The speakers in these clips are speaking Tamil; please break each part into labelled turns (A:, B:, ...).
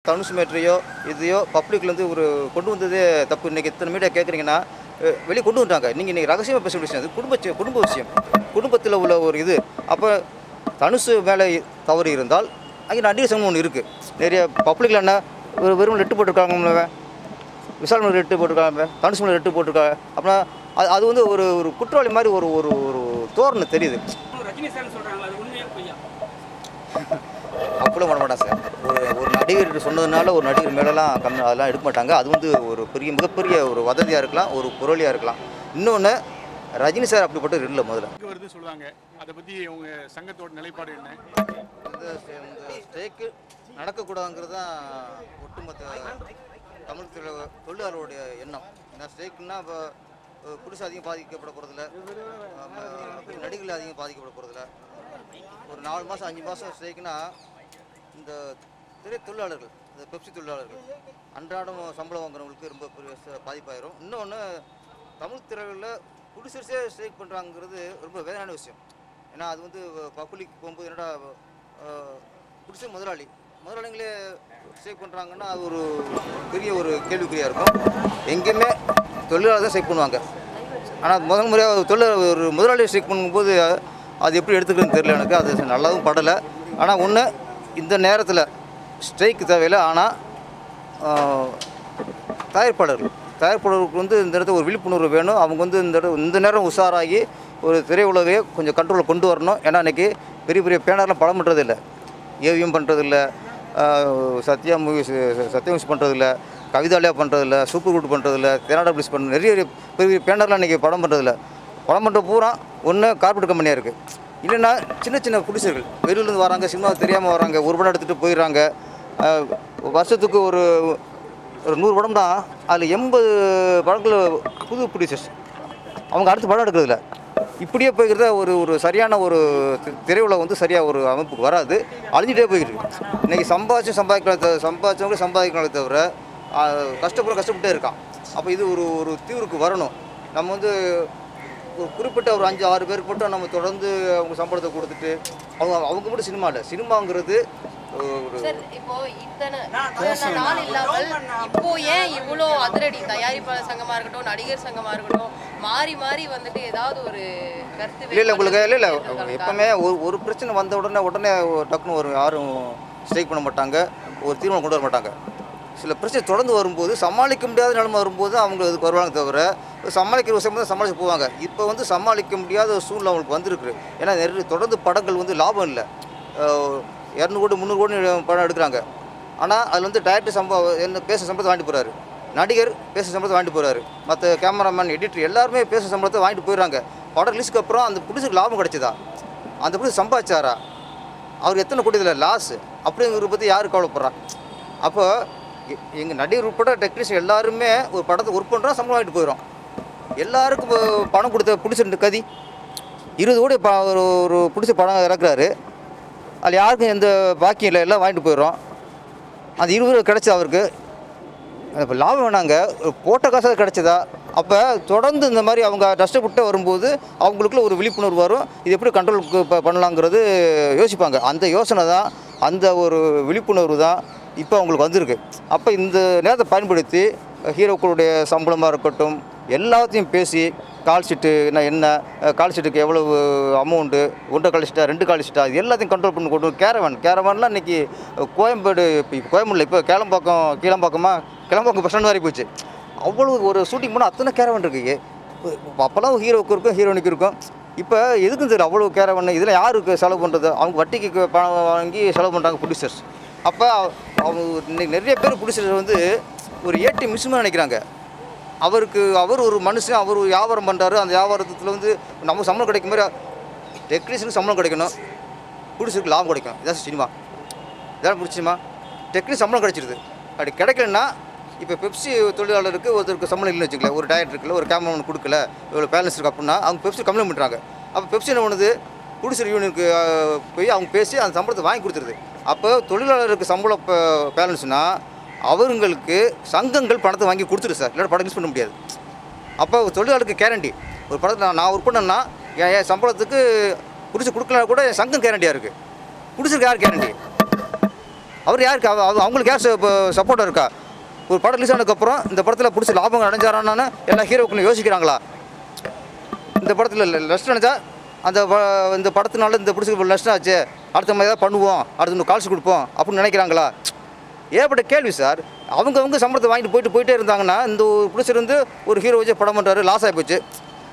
A: தனுஷ் மேட்ரையோ இதையோ பப்ளிக்லேருந்து ஒரு கொண்டு வந்ததே தப்பு இன்றைக்கி இத்தனை மீடியா கேட்குறீங்கன்னா வெளியே கொண்டு வந்துட்டாங்க நீங்கள் இன்றைக்கி ரகசியமாக பேச விஷயம் அது குடும்ப சி- குடும்ப விஷயம் குடும்பத்தில் உள்ள ஒரு இது அப்போ தனுசு மேலே தவறு இருந்தால் அங்கே நடிகர் சங்கம் ஒன்று இருக்குது நிறைய பப்ளிக்கில் என்ன ஒரு வெறும் லெட்டு போட்டிருக்காங்க விசால் மேலே ரெட்டு போட்டிருக்காங்க தனுஷ் மேலே ரெட்டு போட்டிருக்காங்க அப்படின்னா அது அது வந்து ஒரு ஒரு குற்றவாளி மாதிரி ஒரு ஒரு ஒரு தோரணை தெரியுது
B: ரஜினி சார் சொல்றாங்களா அது உண்மையா பொய்யா
A: அப்பெல்லாம் பண்ண மாட்டாங்க சார் ஒரு ஒரு நடிகர் சொன்னதுனால ஒரு நடிகர் மேலெல்லாம் கம்மி அதெல்லாம் எடுக்க மாட்டாங்க அது வந்து ஒரு பெரிய மிகப்பெரிய ஒரு வதந்தியாக இருக்கலாம் ஒரு புரளியாக இருக்கலாம் இன்னொன்று ரஜினி சார் அப்படிப்பட்டவர் இல்லை முதல்ல
C: இங்க வருது சொல்லுவாங்க அதை பத்தி உங்க சங்கத்தோட நிலைப்பாடு என்ன
A: இந்த இந்த ஸ்ட்ரைக்கு நடக்கக்கூடாதுங்கிறது தான் ஒட்டுமொத்த தமிழ் தொழில- தொழிலாளருடைய எண்ணம் ஏன்னா ஸ்ட்ரைக்குன்னா இப்போ புதுசு அதிகம் பாதிக்கப்பட போகிறதில்ல நடிகர்கள் அதிகம் பாதிக்கப்பட போகிறதில்ல ஒரு நாலு மாதம் அஞ்சு மாதம் ஸ்ட்ரைக்குனா இந்த திரை தொழிலாளர்கள் இந்த பெப்சி தொழிலாளர்கள் அன்றாடம் சம்பளம் வாங்குறவங்களுக்கு ரொம்ப பெரிய ச- பாதிப்பாயிரும் இன்னொன்று தமிழ் திரைகளில் புடிசரிசே ஸ்ட்ரைக் பண்ணுறாங்கிறது ரொம்ப வேதனையான விஷயம் ஏன்னா அது வந்து பப்ளிக் போகும்போது என்னடா பிடிச்ச முதலாளி முதலாளிங்களே ஸ்ட்ரைக் பண்ணுறாங்கன்னா அது ஒரு பெரிய ஒரு கேள்விக்குறியாக இருக்கும் எங்கேயுமே தொழிலாளர் தான் ஸ்ட்ரைக் பண்ணுவாங்க ஆனால் முதல் முறையாக தொழில் ஒரு முதலாளி ஸ்ட்ரைக் பண்ணும்போது அது எப்படி எடுத்துக்கிறதுன்னு தெரியல எனக்கு அது நல்லாவும் படலை ஆனால் ஒன்று இந்த நேரத்தில் ஸ்ட்ரைக் தேவையில்லை ஆனால் தயாரிப்பாளர்கள் தயாரிப்பாளர்களுக்கு வந்து இந்த இடத்துல ஒரு விழிப்புணர்வு வேணும் அவங்க வந்து இந்த இடம் இந்த நேரம் உஷாராகி ஒரு திரையுலகையே கொஞ்சம் கண்ட்ரோலில் கொண்டு வரணும் ஏன்னா இன்றைக்கி பெரிய பெரிய பேனர்லாம் படம் பண்ணுறதில்ல ஏவிஎம் பண்ணுறதில்ல சத்யா மூவிஸ் சத்யா மூவிஸ் பண்ணுறதில்ல கவிதாலயா பண்ணுறதில்ல சூப்பர் குட் பண்ணுறதில்ல தெனாடா பிளிஸ் பண்ண நிறைய பெரிய பெரிய பேனர்லாம் இன்றைக்கி படம் பண்ணுறதில்ல படம் பண்ணுற பூரா ஒன்று கார்பரேட் கம்பெனியாக இருக்குது இல்லைன்னா சின்ன சின்ன குடிசைகள் வெளியிலேருந்து வராங்க சினிமா தெரியாமல் வராங்க ஒரு படம் எடுத்துகிட்டு போயிடுறாங்க அஹ், வருஷத்துக்கு ஒரு ஒரு நூறு படம்னா அதில் எண்பது படங்கள் புது ப்ரொடியூசர்ஸ் அவங்க அடுத்து படம் எடுக்கிறதில்ல இப்படியே போய்கிறத ஒரு ஒரு சரியான ஒரு தி- திரையுலகம் வந்து சரியாக ஒரு அமைப்புக்கு வராது அழிஞ்சிட்டே போயிட்டு இருக்கு இன்றைக்கி சம்பாதிச்சும் சம்பாதிக்கலாம் சம்பாதிச்சவங்க சம்பாதிக்கலாமே தவிர ஆ, கஷ்டப்படுற கஷ்டப்பட்டே இருக்கான் அப்போ இது ஒரு ஒரு தீர்வுக்கு வரணும் நம்ம வந்து ஒரு குறிப்பிட்ட ஒரு அஞ்சு ஆறு பேருக்கு மட்டும் நம்ம தொடர்ந்து அவங்க சம்பளத்தை கொடுத்துட்டு அவங்க அவங்க மட்டும் சினிமா இல்லை சினிமாங்கிறது ஒரு
D: சார் இப்போ இத்தனை இத்தனை நாள் இல்லாமல் இப்போ ஏன் இவ்வளோ அதிரடி தயாரிப்பாளர் சங்கமா இருக்கட்டும் நடிகர் சங்கமா இருக்கட்டும் மாறி மாறி வந்துட்டு ஏதாவது ஒரு கருத்து
A: இல்லை இல்லை உங்களுக்கு இல்லை இல்லை
D: வேறுபாடு
A: எப்பவுமே ஒரு ஒரு பிரச்சனை வந்த உடனே உடனே ஒரு டக்குன்னு ஒரு யாரும் ஸ்ட்ரைக் பண்ண மாட்டாங்க ஒரு தீர்மானம் கொண்டு வர மாட்டாங்க சில பிரச்சனை தொடர்ந்து வரும்போது சமாளிக்க முடியாத நிலைமை வரும்போது அவங்க இதுக்கு வருவாங்க தவிர சமாளிக்கிற விஷயம் தான் சமாளிச்சு போவாங்க இப்போ வந்து சமாளிக்க முடியாத ஒரு சூழ்நிலை அவங்களுக்கு வந்திருக்கு ஏன்னா நிறைய தொடர்ந்து படங்கள் வந்து லாபம் இல்லை இரநூறு கோடி முந்நூறு கோடி படம் எடுக்கிறாங்க ஆனால் அதில் வந்து டைரக்டர் சம்பவம் என்ன பேச சம்பளத்தை வாங்கிட்டு போகிறாரு நடிகர் பேச சம்பளத்தை வாங்கிட்டு போகிறாரு மற்ற கேமராமேன் எடிட்டர் எல்லாருமே பேச சம்பளத்தை வாங்கிட்டு போயிடுறாங்க படம் ரிலீஸ்க்கு அப்புறம் அந்த புடிச்சுக்கு லாபம் கிடைச்சதா அந்த புடிச்சு சம்பாதிச்சாரா அவர் எத்தனை கோடி இதில் லாஸ் அப்படிங்கிறத பற்றி யார் கவலைப்படுறா அப்போ எங்கள் நடிகர் உட்பட டெக்னீஷியன் எல்லாருமே ஒரு படத்தை ஒர்க் பண்ணுறோம் சம்பளம் வாங்கிட்டு போயிடும் எல்லாருக்கும் இப்போ பணம் கொடுத்த பிடிச்சிருந்து கதி இருபது கோடி ப ஒரு ஒரு பிடிச்ச படம் இறக்குறாரு அதில் யாருக்கும் எந்த பாக்கியம் இல்லை எல்லாம் வாங்கிட்டு போயிடும் அந்த இருபது ரூபா கிடைச்சது அவருக்கு இப்போ லாபம் வேணாங்க ஒரு போட்ட காசாக கிடைச்சதா அப்போ தொடர்ந்து இந்த மாதிரி அவங்க கஷ்டப்பட்டு வரும்போது அவங்களுக்குள்ள ஒரு விழிப்புணர்வு வரும் இது எப்படி கண்ட்ரோல் பண்ணலாங்கிறது யோசிப்பாங்க அந்த யோசனை தான் அந்த ஒரு விழிப்புணர்வு தான் இப்போ அவங்களுக்கு வந்திருக்கு அப்போ இந்த நேரத்தை பயன்படுத்தி ஹீரோக்களுடைய சம்பளமாக இருக்கட்டும் எல்லாத்தையும் பேசி கால் ஷீட்டு என்ன என்ன கால் ஷீட்டுக்கு எவ்வளவு அமௌண்ட்டு ஒன்றரை கால் ஷீட்டா ரெண்டு கால் ஷீட்டா இது எல்லாத்தையும் கண்ட்ரோல் பண்ணி கொண்டு கேரவன் கேரவான்லாம் இன்றைக்கி கோயம்பேடு இப்போ கோயம்பேடில் இப்போ கேளம்பாக்கம் கீழம்பாக்கமா கிளம்பாக்கம் பஸ் ஸ்டாண்ட் மாதிரி போச்சு அவ்வளோ ஒரு ஷூட்டிங் போனால் அத்தனை கேரவன் இருக்கு அப்போல்லாம் ஹீரோவுக்கு இருக்கும் ஹீரோனுக்கு இருக்கும் இப்போ எதுக்கும் தெரியல அவ்வளோ கேரவன் இதில் யாருக்கு செலவு பண்ணுறது அவங்க வட்டிக்கு பணம் வாங்கி செலவு பண்ணுறாங்க ப்ரொடியூசர்ஸ் அப்போ அவங்க இன்னைக்கு நிறைய பேர் ப்ரொடியூசர் வந்து ஒரு ஏடி மிஷின் நினைக்கிறாங்க அவருக்கு அவர் ஒரு மனுஷன் அவர் ஒரு வியாபாரம் பண்ணுறாரு அந்த வியாபாரத்தில் வந்து நம்ம சம்பளம் கிடைக்கும் மாதிரி டெக்னீஷியனுக்கு சம்பளம் கிடைக்கணும் ப்ரொடியூசருக்கு லாபம் கிடைக்கும் இதான் சினிமா இதான் பிடிச்சிமா டெக்னீஷியன் சம்பளம் கிடைச்சிருது அப்படி கிடைக்கலன்னா இப்போ பெப்சி தொழிலாளருக்கு ஒருத்தருக்கு சம்பளம் இல்லைன்னு வச்சுக்கல ஒரு டயட் இருக்குல்ல ஒரு கேமராமேன் கொடுக்கல இவ்வளோ பேலன்ஸ் இருக்கு அப்படின்னா அவங்க பெப்சி கம்ப்ளைண்ட் பண்ணுறாங்க அப்போ பெப்சி என்ன பண்ணுது ப்ரொடியூசர் யூனியனுக்கு அஹ், போய் அவங்க பேசி அந்த சம்பளத்தை வாங்கி கொடுத்துருது அப்போ தொழிலாளருக்கு சம்பளம் பேலன்ஸ்னால் அவங்களுக்கு சங்கங்கள் பணத்தை வாங்கி கொடுத்துரு சார் இல்லாட்ட படம் யூஸ் பண்ண முடியாது அப்போ தொழிலாளருக்கு கேரண்டி ஒரு படத்தை நான் நான் ஒர்க் பண்ணேன்னா என் என் சம்பளத்துக்கு பிடிச்சி கொடுக்கலனா கூட என் சங்கம் கேரண்டியாக இருக்குது பிடிச்சிருக்கு யார் கேரண்டி அவர் யாருக்கு அவ- அவ- அவங்களுக்கு யார் சப்போர்ட்டாக இருக்கா ஒரு படம் ரிலீஸ் ஆனதுக்கப்புறம் இந்த படத்தில் பிடிச்ச லாபம் அடைஞ்சாரான்னு எல்லா ஹீரோக்களும் யோசிக்கிறாங்களா இந்த படத்தில் நஷ்டம் அடைஞ்சா அந்த ப- இந்த படத்தினால இந்த பிடிச்சி நஷ்டம் ஆச்சு அடுத்த மாதிரி ஏதாவது பண்ணுவோம் அடுத்த கால்ஸ் கொடுப்போம் அப்படின்னு நினைக்கிறாங்களா ஏற்பட்ட கேள்வி சார் அவங்கவங்க சம்பளத்தை வாங்கிட்டு போயிட்டு போயிட்டே இருந்தாங்கன்னா இந்த ஒரு பிடிச்சிருந்து ஒரு ஹீரோ வச்சு படம் பண்ணுறாரு லாஸ் ஆகி போச்சு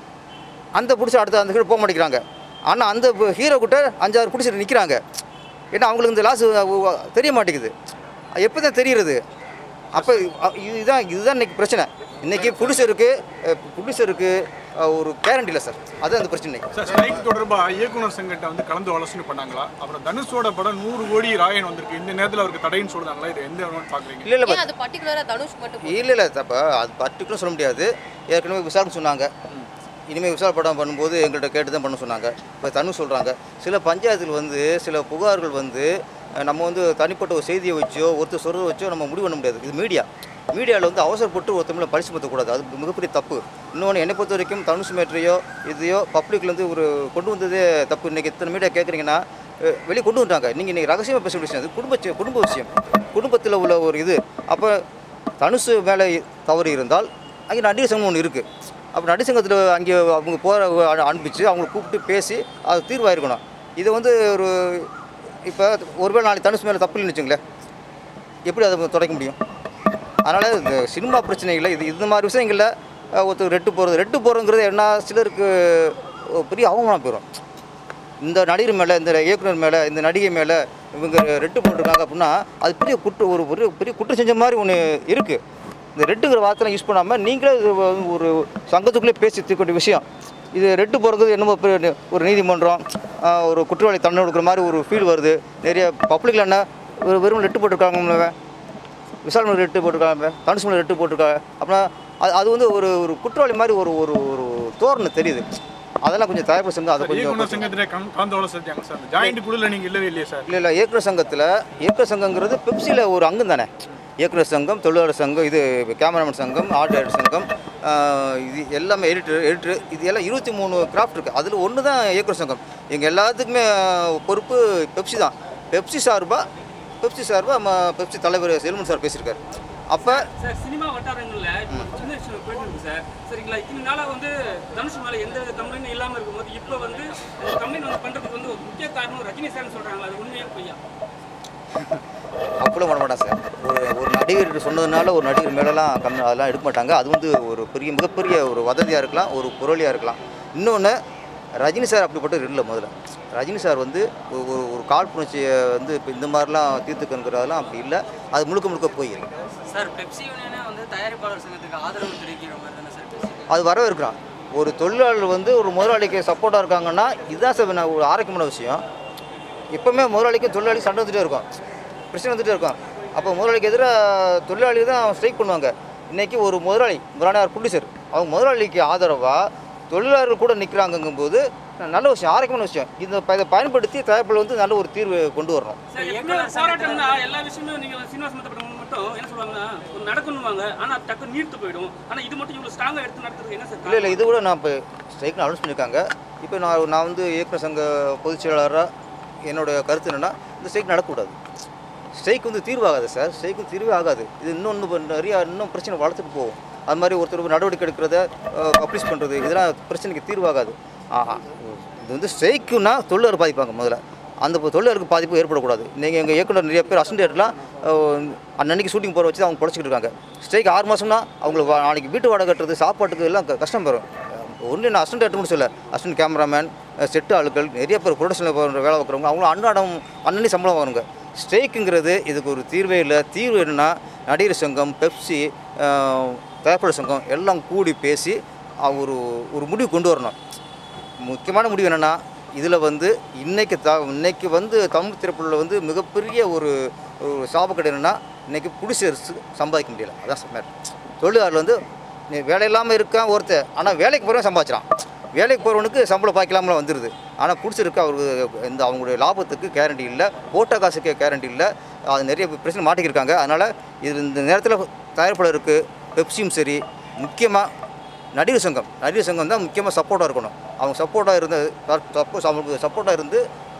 A: அந்த பிடிச்சி அடுத்த அந்த ஹீரோ போக மாட்டேங்கிறாங்க ஆனால் அந்த ஹீரோ கிட்ட அஞ்சாறு பிடிச்சிட்டு நிற்கிறாங்க ஏன்னா அவங்களுக்கு இந்த லாஸ் தெரிய மாட்டேங்குது எப்போ தான் தெரியுறது அப்போ இதுதான் இதுதான் இன்னைக்கு பிரச்சனை இன்னைக்கு ப்ரொடியூசருக்கு ப்ரொடியூசருக்கு ஒரு கேரண்டி இல்லை சார் அதுதான் அந்த பிரச்சனை
C: சார் ஸ்ட்ரைக் தொடர்பா இயக்குனர் சங்கத்தை வந்து கலந்து ஆலோசனை பண்ணாங்களா அப்புறம் தனுஷோட படம் நூறு கோடி ராயன் வந்திருக்கு இந்த நேரத்தில் அவருக்கு தடைன்னு சொல்றாங்களா இது எந்த அளவுன்னு பாக்குறீங்க
A: இல்லை இல்லை
D: ஏன் அது பர்டிகுலரா தனுஷ் மட்டும்
A: இல்லை இல்லை தப்பா அது பர்டிகுலர் சொல்ல முடியாது ஏற்கனவே விசாரணை சொன்னாங்க இனிமேல் விசாரணை படம் பண்ணும்போது எங்கள்கிட்ட கேட்டு தான் பண்ண சொன்னாங்க இப்போ தனு சொல்கிறாங்க சில பஞ்சாயத்தில் வந்து சில புகார்கள் வந்து அஹ், நம்ம வந்து தனிப்பட்ட ஒரு செய்தியை வச்சோ ஒருத்தர் சொல்கிறத வச்சோ நம்ம முடிவு பண்ண முடியாது இது மீடியா மீடியாவில் வந்து அவசரப்பட்டு ஒருத்தவங்களை பரிசு பற்றக்கூடாது அது மிகப்பெரிய தப்பு இன்னொன்று என்னை பொறுத்த வரைக்கும் தனுஷ் மேட்ரையோ இதையோ பப்ளிக்லேருந்து ஒரு கொண்டு வந்ததே தப்பு இன்றைக்கி இத்தனை மீடியா கேட்குறீங்கன்னா வெளியே கொண்டு வந்துட்டாங்க நீங்கள் இன்றைக்கி ரகசியமாக பேச விஷயம் அது குடும்ப சி- குடும்ப விஷயம் குடும்பத்தில் உள்ள ஒரு இது அப்போ தனுசு மேலே தவறு இருந்தால் அங்கே நடிகர் சங்கம் ஒன்று இருக்குது அப்போ நடிகர் சங்கத்தில் அங்கே அவங்க போகிற அனுப்பிச்சு அவங்களை கூப்பிட்டு பேசி அது தீர்வாயிருக்கணும் இதை வந்து ஒரு இப்போ ஒருவேளை நாளைக்கு தனுசு மேலே தப்பு இல்லைன்னு வச்சுங்களேன் எப்படி அதை தொடக்க முடியும் அதனால் இந்த சினிமா பிரச்சனைகளில் இது இந்த மாதிரி விஷயங்களில் அஹ், ஒருத்தர் ரெட்டு போகிறது ரெட்டு போகிறோங்கிறது என்ன சிலருக்கு ஒரு பெரிய அவமானம் போயிடும் இந்த நடிகர் மேலே இந்த இயக்குனர் மேலே இந்த நடிகை மேலே இவங்க ரெட்டு போட்டிருக்காங்க அப்படின்னா அது பெரிய குற்ற ஒரு பெரிய பெரிய குற்றம் செஞ்ச மாதிரி ஒன்று இருக்குது இந்த ரெட்டுங்கிற வார்த்தை யூஸ் பண்ணாமல் நீங்களே இது வந்து ஒரு சங்கத்துக்குள்ளே பேசி தீர்க்கக்கூடிய விஷயம் இது ரெட்டு போகிறது என்னமோ பெரிய ஒரு நீதிமன்றம் ஆஹ், ஒரு குற்றவாளி தண்டனை கொடுக்குற மாதிரி ஒரு ஃபீல் வருது நிறைய பப்ளிக்கில் என்ன ஒரு வெறும் ரெட்டு போட்டிருக்காங்க விசால் மேலே ரெட்டு போட்டிருக்காங்க தனுஷ் மேலே ரெட்டு போட்டிருக்காங்க அப்படின்னா அது அது வந்து ஒரு ஒரு குற்றவாளி மாதிரி ஒரு ஒரு ஒரு தோரணை தெரியுது அதெல்லாம் கொஞ்சம் தயாரிப்பு சங்கம் அதை கொஞ்சம்
C: இயக்குனர் சங்கத்திலே கலந்து கலந்து ஆலோசிச்சாங்க சார் அந்த ஜாயிண்ட் குழுல நீங்க இல்லவே இல்லையா சார்
A: இல்லை இல்லை இயக்குனர் சங்கத்தில் இயக்குனர் சங்கங்கிறது பெப்சியில் ஒரு அங்கம் தானே இயக்குனர் சங்கம் தொழிலாளர் சங்கம் இது கேமராமேன் சங்கம் ஆர்ட் டைரக்டர் சங்கம் ஆஹ் இது எல்லாமே எடிட்டர் எடிட்டர் இது எல்லாம் இருபத்தி மூணு கிராஃப்ட் இருக்குது அதில் ஒன்று தான் இயக்குனர் சங்கம் எங்கள் எல்லாத்துக்குமே பொறுப்பு பெப்சி தான் பெப்சி சார்பாக பெப்சி சார்பாக நம்ம பெப்சி தலைவர் செல்வன் சார் பேசியிருக்காரு அப்போ
B: சார் சினிமா வட்டாரங்கள்ல இப்போ ஒரு சின்ன விஷயம் போயிட்டு இருக்கு சார் சரிங்களா இத்தனை நாளா வந்து தனுஷ் மேல எந்த வித கம்ப்ளைண்டும் இல்லாம இருக்கும்போது இப்போ வந்து அந்த கம்ப்ளைண்ட் வந்து பண்றதுக்கு வந்து ஒரு முக்கிய காரணம் ரஜினி சார்னு சொல்றாங்களா அது உண்மையா பொய்யா
A: அப்படிலாம் பண்ண மாட்டாங்க சார் ஒரு ஒரு நடிகர் சொன்னதுனால ஒரு நடிகர் மேலெல்லாம் கம் அதெல்லாம் எடுக்க மாட்டாங்க அது வந்து ஒரு பெரிய மிகப்பெரிய ஒரு வதந்தியாக இருக்கலாம் ஒரு புரளியாக இருக்கலாம் இன்னொன்று ரஜினி சார் அப்படிப்பட்டவர் இல்லை முதல்ல ரஜினி சார் வந்து ஒரு ஒரு- ஒரு காழ்ப்புணர்ச்சியை வந்து இப்போ இந்த மாதிரிலாம் தீர்த்துக்கணுங்கிறதெல்லாம் அப்படி இல்லை அது முழுக்க முழுக்க போய் இருக்கு
E: சார் பெப்சி யூனியனே வந்து தயாரிப்பாளர் சங்கத்துக்கு ஆதரவு தெரிவிக்கிற மாதிரி தானே சார் பேசி
A: அது வரவேற்கிறான் ஒரு தொழிலாளர் வந்து ஒரு முதலாளிக்கு சப்போர்ட்டாக இருக்காங்கன்னா இதுதான் சார் நான் ஒரு ஆரோக்கியமான விஷயம் எப்போவுமே முதலாளிக்கும் தொழிலாளி சண்டை வந்துட்டே இருக்கும் பிரச்சனை வந்துட்டே இருக்கும் அப்போ முதலாளிக்கு எதிராக தொழிலாளி தான் ஸ்ட்ரைக் பண்ணுவாங்க இன்றைக்கி ஒரு முதலாளி முதலாளியார் ப்ரொடியூசர் அவங்க முதலாளிக்கு ஆதரவாக தொழிலாளர்கள் கூட நிற்கிறாங்கங்கும்போது நல்ல விஷயம் ஆரோக்கியமான விஷயம் இந்த ப- இதை பயன்படுத்தி தயாரிப்பில் வந்து நல்ல ஒரு தீர்வு கொண்டு வரணும்
B: சார் எப்படி ஒரு போராட்டம்னா எல்லா விஷயமும் நீங்க சினிமா சம்பந்தப்பட்டவங்க மட்டும் என்ன சொல்லுவாங்கன்னா ஒரு நடக்கணுவாங்க ஆனா டக்கு நீர்த்து போயிடும் ஆனா இது மட்டும் இவ்வளவு ஸ்ட்ராங்கா எடுத்து நடத்துறது என்ன சார்
A: இல்லை இல்லை இது கூட நான் இப்போ ஸ்ட்ரைக்னு அனௌன்ஸ் பண்ணியிருக்காங்க இப்போ நான் நான் வந்து இயக்குனர் சங்க பொதுச் செயலாளராக என்னோட கருத்து என்னென்னா இந்த ஸ்ட்ரைக் நடக்கக்கூடாது ஸ்ட்ரைக் வந்து தீர்வாகாது சார் ஸ்ட்ரைக் வந்து தீர்வே ஆகாது இது இன்னொன்று நிறையா இன்னும் பிரச்சனை வளர்த்துட்டு போகும் அது மாதிரி ஒருத்தர் நடவடிக்கை எடுக்கிறத பப்ளிஷ் பண்ணுறது இதெல்லாம் பிரச்சனைக்கு தீர்வாகாது ஆ, ஆ. இது வந்து ஸ்ட்ரைக்குன்னா தொழிலாளர் பாதிப்பாங்க முதல்ல அந்த இப்போ தொழிலாளருக்கு பாதிப்பு ஏற்படக்கூடாது நீங்கள் எங்கள் இயக்குனர் நிறைய பேர் அசண்டேட்லாம் அன்னன்னைக்கு ஷூட்டிங் போகிற வச்சு தான் அவங்க பொழைச்சிக்கிட்டு இருக்காங்க ஸ்ட்ரைக் ஆறு மாதம்னா அவங்களுக்கு வா- நாளைக்கு வீட்டு வாடகை கட்டுறது சாப்பாட்டுக்கு எல்லாம் க- கஷ்டம் வரும் ஒன்று நான் அசிஸ்டன்ட் டேரக்டர் சொல்ல அசிஸ்டன்ட் கேமராமேன் செட்டு ஆளுக்கள் நிறைய பேர் ப்ரொடக்ஷனில் போகிற வேலை பார்க்குறவங்க அவங்களும் அன்றாடம் அன்னன்னி சம்பளம் வாங்குங்க ஸ்ட்ரைக்குங்கிறது இதுக்கு ஒரு தீர்வே இல்லை தீர்வு என்னென்னா நடிகர் சங்கம் பெப்சி அஹ், தயாரிப்பாளர் சங்கம் எல்லாம் கூடி பேசி அஹ், ஒரு ஒரு முடிவு கொண்டு வரணும் முக்கியமான முடிவு என்னென்னா இதில் வந்து இன்னைக்கு த இன்னைக்கு வந்து தமிழ் திரைப்படத்தில் வந்து மிகப்பெரிய ஒரு ஒரு சாபக்கடை என்னென்னா இன்னைக்கு புடிசரிசு சம்பாதிக்க முடியல அதான் சொன்னார் தொழிலாளர் வந்து நீ வேலை இல்லாமல் இருக்கான் ஒருத்தன் ஆனால் வேலைக்கு போகிறவன் சம்பாதிச்சிடான் வேலைக்கு போகிறவனுக்கு சம்பளம் பாய்க்கலாமல் வந்துடுது ஆனால் பிடிச்சிருக்கு அவருக்கு இந்த அவங்களுடைய லாபத்துக்கு கேரண்டி இல்லை போட்ட காசுக்கு கேரண்டி இல்லை அது நிறைய பிரச்சனை மாட்டிக்கிருக்காங்க அதனால் இது இந்த நேரத்தில் தயாரிப்பாளருக்கு பெப்சியும் சரி முக்கியமாக நடிகர் சங்கம் நடிகர் சங்கம் தான் முக்கியமாக சப்போர்ட்டாக இருக்கணும் அவங்க சப்போர்ட்டாக இருந்து சப்போஸ் அவங்களுக்கு சப்போர்ட்டாக இருந்து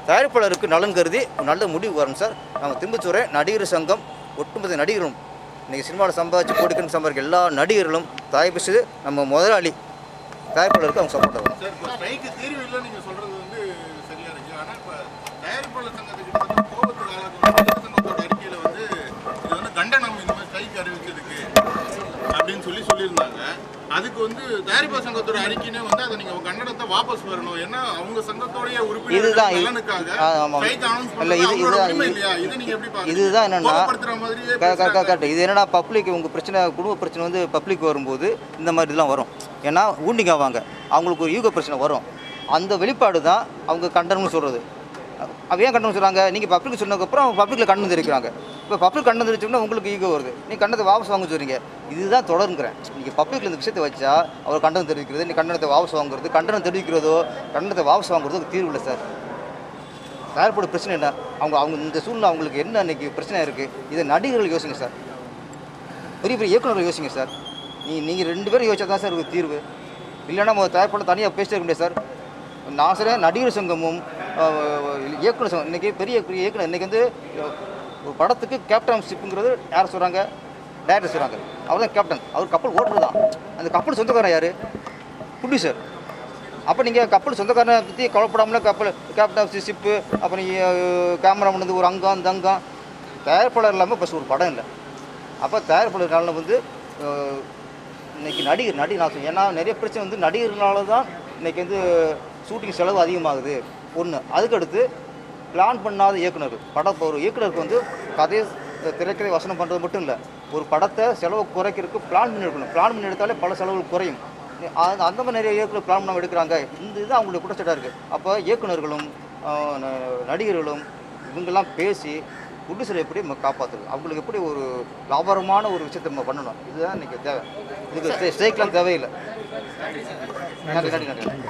A: தயாரிப்பாளருக்கு நலன் கருதி ஒரு நல்ல முடிவு வரும் சார் நாங்கள் திரும்ப சொல்கிறேன் நடிகர் சங்கம் ஒட்டுமொத்த நடிகரும் இன்றைக்கி சினிமாவில் சம்பாதிச்சு கோடிக்கணக்கு சம்பாதிக்க எல்லா நடிகர்களும் தயாரிப்பு நம்ம முதலாளி தயாரிப்பாளருக்கு அவங்க சப்போர்ட் வரும்
F: சார் இப்போ ஸ்ட்ரைக்கு தீர்வு இல்லை நீங்க சொல்றது வந்து சரியா இருக்கு ஆனா இப்ப தயாரிப்பாளர் சங்கத்துக்கு கிட்டத்தட்ட கோபத்துக்கு ஆளாகும் நடிகர் சங்கத்தோட அறிக்கையில வந்து இது வந்து கண்டனம் இந்த மாதிரி ஸ்ட்ரைக் அறிவிச்சதுக்கு அப்படின்னு சொல்லி சொல்லியிருந்தாங்க அதுக்கு வந்து தயாரிப்பாளர் சங்கத்தோட அறிக்கையினே வந்து அதை நீங்க கண்டனத்தை வாபஸ் வரணும் ஏன்னா அவங்க சங்கத்தோடைய உறுப்பினர்கள்
A: இதுதான் இது-
F: நலனுக்காக
A: ஆ, ஆமாம்.
F: ஸ்ட்ரைக் அனௌன்ஸ்
A: இல்ல,
F: பண்ணது
A: இது-
F: அவங்களோட
A: இதுதான்
F: உரிமை
A: இது-
F: இல்லையா இதை நீங்க எப்படி பாக்குறீங்க
A: இதுதான் என்னன்னா
F: கோபப்படுத்துற மாதிரியே
A: க- க- க-
F: பேசுறாங்க.
A: கரெக்ட் இது என்னன்னா பப்ளிக் உங்கள் பிரச்சனை குடும்ப பிரச்சனை வந்து பப்ளிக் வரும்போது இந்த மாதிரி இதெல்லாம் வரும் ஏன்னா ஊண்டிங் ஆவாங்க அவங்களுக்கு ஒரு யூக பிரச்சனை வரும் அந்த வெளிப்பாடு தான் அவங்க கண்டனம்னு சொல்கிறது அவ ஏன் கண்டனம் சொல்கிறாங்க நீங்கள் பப்ளிக் சொன்னதுக்கப்புறம் அவங்க பப்ளிக்கில் கண்டனம் தெரிவிக்கிறாங்க இப்போ பப்ளிக் கண்டனம் தெரிவிச்சோம்னா உங்களுக்கு ஈகோ வருது நீ கண்டனத்தை வாபஸ் வாங்க சொல்கிறீங்க இதுதான் தொடருங்கிறேன் நீங்கள் பப்ளிக்கில் இந்த விஷயத்தை வச்சா அவர் கண்டனம் தெரிவிக்கிறது நீ கண்டனத்தை வாபஸ் வாங்குறது கண்டனம் தெரிவிக்கிறதோ கண்டனத்தை வாபஸ் வாங்குறதோ தீர்வு இல்லை சார் தயாரிப்போட பிரச்சனை என்ன அவங்க அவங்க இந்த சூழ்நிலை அவங்களுக்கு என்ன இன்னைக்கு பிரச்சனை இருக்குது இதை நடிகர்கள் யோசிங்க சார் பெரிய பெரிய இயக்குநர்கள் யோசிங்க சார் நீ நீங்கள் ரெண்டு பேரும் யோசிச்சா தான் சார் ஒரு தீர்வு இல்லைன்னா நம்ம தயாரிப்பாளர் தனியாக பேசிட்டே இருக்க முடியாது சார் நான் சொல்கிறேன் நடிகர் சங்கமும் அஹ், இயக்குனர் சங்கம் இன்றைக்கி பெரிய பெரிய இயக்குனர் இன்றைக்கி வந்து அஹ், ஒரு படத்துக்கு கேப்டன்ஷிப்புங்கிறது யார் சொல்கிறாங்க டேரக்டர் சொல்கிறாங்க அவர் தான் கேப்டன் அவர் கப்பல் ஓட்டுறது தான் அந்த கப்பல் சொந்தக்காரன் யார் ப்ரொடியூசர் அப்போ நீங்கள் கப்பல் சொந்தக்காரனை பற்றி கவலைப்படாமல கப்பல் கேப்டன் ஷிப்பு அப்புறம் கேமராமேன் வந்து ஒரு அங்கம் அந்த அங்கம் தயாரிப்பாளர் இல்லாமல் பஸ் ஒரு படம் இல்லை அப்போ தயாரிப்பாளர் நலனை வந்து அஹ், இன்னைக்கு நடிகர் நடி நான் சொல்றேன். ஏன்னா நிறைய பிரச்சனை வந்து நடிகர்னால தான் இன்னைக்கு வந்து ஷூட்டிங் செலவு அதிகமாகுது ஒன்று அதுக்கடுத்து பிளான் பண்ணாத இயக்குனர் படம் இப்போ ஒரு இயக்குனருக்கு வந்து கதையை திரைக்கதை வசனம் பண்ணுறது மட்டும் இல்லை ஒரு படத்தை செலவு குறைக்கிறதுக்கு பிளான் பண்ணி எடுக்கணும் பிளான் பண்ணி எடுத்தாலே பல செலவுகள் குறையும் அது அந்த மாதிரி நிறைய இயக்குனர் பிளான் பண்ணாம எடுக்கிறாங்க இந்த இது அவங்களுக்கு குற்றச்சாட்டாக இருக்குது அப்போ இயக்குனர்களும் ஆஹ், ந- நடிகர்களும் இவங்கெல்லாம் பேசி ப்ரொடியூசரை எப்படி நம்ம காப்பாற்றுறது அவங்களுக்கு எப்படி ஒரு லாபகரமான ஒரு விஷயத்தை நம்ம பண்ணணும் இதுதான் இன்னைக்கு தேவை இதுக்கு ஸ்ட்ரைக்லாம் தேவையில்லை நன்றி நன்றி நன்றி